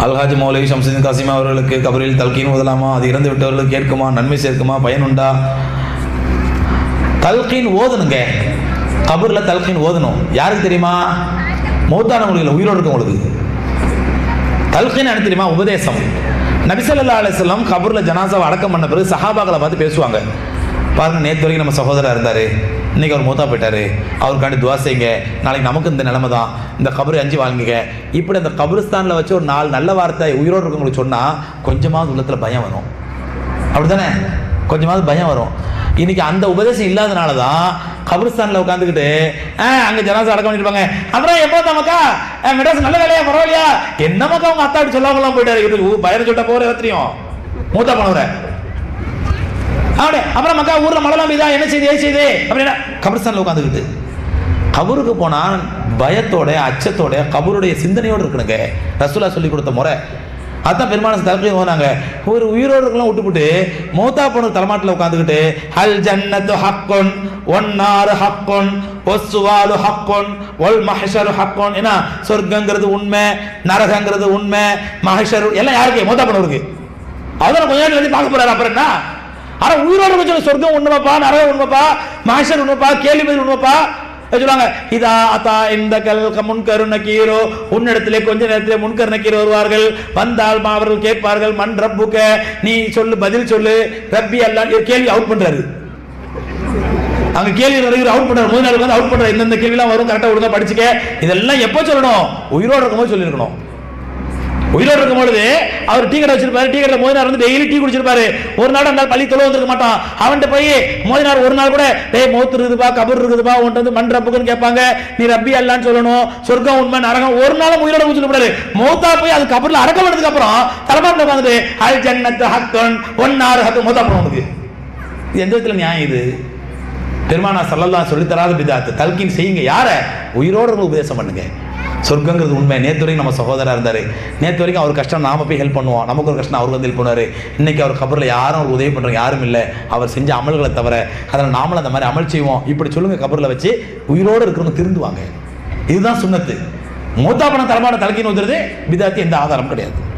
அல்ஹாஜ் மௌலவி ஷம்சுதீன் காசிமா அவர்களுக்கு கபரில் தல்கீன் ஓதலாமா அது இறந்து விட்டவர்களுக்கு கேட்குமா நன்மை சேர்க்குமா பயனுண்டா தல்கீன் ஓதணுங்க கபரில் தல்கீன் ஓதணும் யாருக்கு தெரியுமா மௌத்தானவங்களுக்கு உயிரோடு இருக்கவங்களுக்கு தல்கீன் என்ன தெரியுமா உபதேசம் நபிசல்லா அலிஸ்லாம் கபூரில் ஜனாசாவை அடக்கம் பண்ண பிறகு சஹாபாக்களை பார்த்து பேசுவாங்க பாருங்க நேற்று வரைக்கும் நம்ம சகோதரர் இருந்தார் இன்னைக்கு அவர் மூத்தா போயிட்டாரு அவருக்காண்டி துவா செய்யுங்க நாளைக்கு நமக்கு இந்த நிலைமை தான் இந்த கபரை அஞ்சு வாழ்ந்துங்க இப்படி அந்த கபரிஸ்தானில் வச்சு ஒரு நாலு நல்ல வார்த்தை உயிரோடு இருக்கவங்களுக்கு சொன்னால் கொஞ்சமாவது உள்ளத்தில் பயம் வரும் அப்படிதானே கொஞ்சமாவது பயம் வரும் இன்னைக்கு அந்த உபதேசம் இல்லாதனால தான் கபிரிஸ்தானில் உட்காந்துக்கிட்டு ஆ அங்கே ஜனாசா அடக்கம் பண்ணிருப்பாங்க அப்புறம் எப்போ தமக்கா மெட்ராஸ் நல்ல வேலையா பரவாயில்லையா என்ன மக்கா உங்க அத்தா அப்படி சொல்லாமலாம் போயிட்டாரு இவருக்கு பயம் சொல்லிட்ட போற தெரியும் மூத்த போனவரை அப்படியே அப்புறம் மக்கா ஊர்ல மழை பெய்தா என்ன செய்து ஏன் செய்து அப்படின்னா கபிரிஸ்தானில் உட்காந்துக்கிட்டு கபருக்கு போனா பயத்தோட அச்சத்தோட கபருடைய சிந்தனையோடு இருக்கணுங்க ரசூலா சொல்லி கொடுத்த முறை அதான் பெருமான தலைமையும் போனாங்க ஒரு உயிரோடு இருக்கலாம் விட்டுப்புட்டு மௌத்தா போன தலைமாட்டில் உட்காந்துக்கிட்டு ஹல் ஜன்னத்து ஹக்கொன் ஒன்னாறு ஹக்கொன் ஒசுவாலு ஹக்கொன் ஒல் மஹஷரு ஹக்கொன் ஏன்னா சொர்க்கங்கிறது உண்மை நரகங்கிறது உண்மை மஹஷரு எல்லாம் யாருக்கு மௌத்தா போனவருக்கு அதெல்லாம் கொஞ்ச நேரம் எழுதி பார்க்க போறாரு அப்புறம் என்ன ஆனா உயிரோடு கொஞ்சம் சொர்க்கம் உண்மைப்பா நரகம் உண்மைப்பா மஹஷர் உண்மைப்பா கேள்வி பதில் உண்மைப்பா சொல்லுவாங்க இதா அத்தா இந்த கல் முன்கரு நக்கீரோ உன்னிடத்திலே கொஞ்ச நேரத்திலே முன்கரு நக்கீர் வருவார்கள் வந்தால் மா அவர்கள் கேட்பார்கள் மண் ரப்புக்க நீ சொல்லு பதில் சொல்லு ரப்பி அல்லா கேள்வி அவுட் பண்றாரு அங்க கேள்வி நிறைய அவுட் பண்றாரு முதல் நாள் வந்து அவுட் பண்றாரு எந்தெந்த கேள்விலாம் வரும் கரெக்டா ஒழுங்கா படிச்சுக்க இதெல்லாம் எப்போ சொல்லணும் உயிரோடு இருக்கும்போது சொல்லியிருக்கணும் உயிரோடு இருக்கும் பொழுது அவர் டீ கடை வச்சிருப்பாரு டீ கடையில் மோதினார் வந்து டெய்லி டீ குடிச்சிருப்பாரு ஒரு நாள் அந்த பள்ளி தொலை வந்திருக்க மாட்டான் அவன்கிட்ட போய் மோதினார் ஒரு நாள் கூட டேய் மௌத்து இருக்குதுப்பா கபர் இருக்குதுப்பா உன்ட்டு வந்து மண் ரப்புக்குன்னு கேட்பாங்க நீ ரப்பி அல்லான்னு சொல்லணும் சொர்க்கம் உண்மை நரகம் ஒரு நாளும் உயிரோட சொல்லக்கூடாது மௌத்தா போய் அது கபர்ல அடக்கம் பண்ணதுக்கு அப்புறம் தலைமாட்டில் உட்காந்துட்டு அல் ஜன்னத்து ஹக்கன் ஒன்னாறு ஹக்கு மௌத்தா போனவனுக்கு இது எந்த விதத்தில் நியாயம் இது பெருமானா சல்லல்லா சொல்லித் தராத பிதாத்து தல்கின் செய்யுங்க யார உயிரோடு இருந்து உபதேசம் பண்ணுங்க சொர்க்கங்கிறது உண்மை நேற்று வரைக்கும் நம்ம சகோதரா இருந்தார் நேற்று வரைக்கும் அவர் கஷ்டம் நாம போய் ஹெல்ப் பண்ணுவோம் நமக்கு ஒரு கஷ்டம் அவருக்கு வந்து ஹெல்ப் பண்ணுவார் இன்னைக்கு அவர் கபரில் யாரும் அவருக்கு உதவி பண்ணுறவங்க யாரும் இல்லை அவர் செஞ்ச அமல்களை தவிர அதனால் நாமளும் அந்த மாதிரி அமல் செய்வோம் இப்படி சொல்லுங்க கபரில் வச்சு உயிரோடு இருக்கிறவங்க திருந்துவாங்க இதுதான் சுண்ணத்து மூத்தா பணம் தலைமான தலைக்கின்னு வந்துருது பிதாத்தி எந்த ஆதாரம் கிடையாது